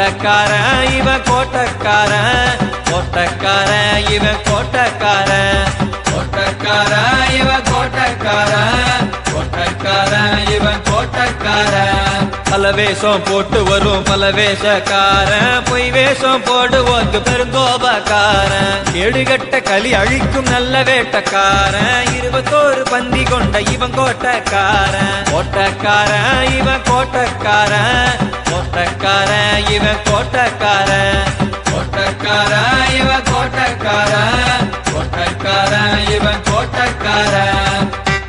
கோட்டக்காரன் இவன் கோட்டக்காரன் கோட்டக்காரன் இவன் கோட்டக்காரன் கோட்டக்காரன் இவன் கோட்டக்காரன் கோட்டக்காரன் இவன் கோட்டக்காரன் பல வேஷம் போட்டு வரும் பல வேஷக்காரன் பொய் வேஷம் போடுவோக்கு பெருங்கோபக்காரன் கேடுகட்ட களி அழிக்கும் நல்ல வேட்டக்காரன் இருபத்தோரு பந்தி கொண்ட இவன் கோட்டக்காரன் கோட்டக்காரன் இவன் கோட்டக்காரன் கோட்டக்காரன் இவன் கோட்டக்காரன் கோட்டக்காரன் இவன் கோட்டக்காரன் கோட்டக்காரன் இவன் கோட்டக்காரன்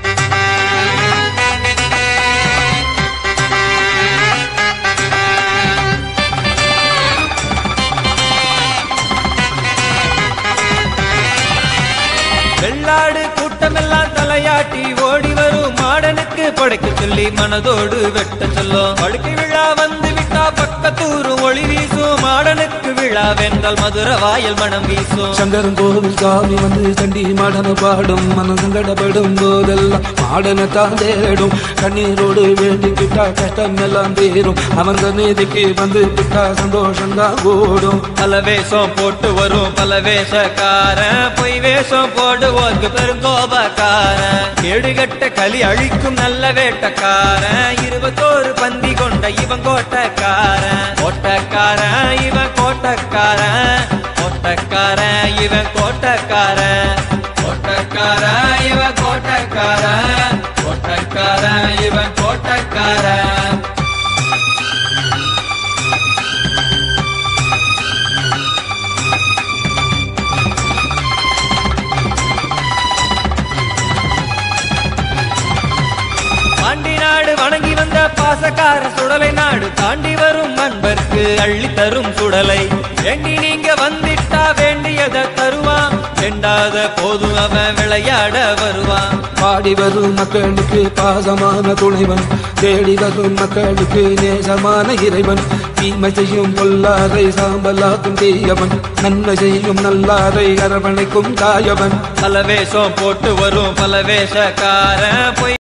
வெள்ளாடு கூட்டமெல்லாம் தலையாட்டி ஓடி வரும் மாடனுக்கு படைக்க சொல்லி மனதோடு வெட்ட சொல்லும் படுக்கை விழா வந்து விட்டா பக்கத்தூரு ஒளி வீசும் மாடனுக்கு விழா வென்றால் மதுர வாயல் மனம் வீசும் சங்கரன் கோவில் சாமி வந்து சண்டி மாடன பாடும் மனம் சங்கடப்படும் போதெல்லாம் மாடனை தான் தேடும் கண்ணீரோடு வேண்டிக்கிட்டா கஷ்டம் எல்லாம் தீரும் அவன் நீதிக்கு வந்து விட்டா சந்தோஷம் தான் கூடும் பல வேஷம் போட்டு வரும் பல வேஷக்காரன் பொய் வேஷம் போடுவோக்கு பெருங்கோபக்காரன் கேடுகட்ட களி அழிக்கும் நல்ல வேட்டக்காரன் இருபத்தோரு பந்தி கொண்ட இவன் கோட்டக்காரன் கோட்டக்காரன் இவன் கோட்டக்காரன் கோட்டக்காரன் இவன் கோட்டக்காரன் கோட்டக்காரன் இவன் கோட்டக்காரன் கோட்டக்காரன் இவன் கோட்டக்காரன் பாண்டி நாடு வணங்கி வந்த பாசக்கார சுடலை நாடு தாண்டி வரும் அன்பர்க்கு அள்ளி தரும் சுடலை வேண்டி நீங்க வந்திட்டா வேண்டியதை தருவான் வேண்டாத போதும் அவன் விளையாட வருவான் பாடி வரும் மக்களுக்கு பாசமான துணைவன் தேடி வரும் மக்களுக்கு நேசமான இறைவன் தீமை செய்யும் பொல்லாரை சாம்பலாக்கும் தீயவன் நன்மை செய்யும் நல்லாரை அரவணைக்கும் தாயவன் பல வேஷம் போட்டு வரும் பல வேஷக்காரன் பொய்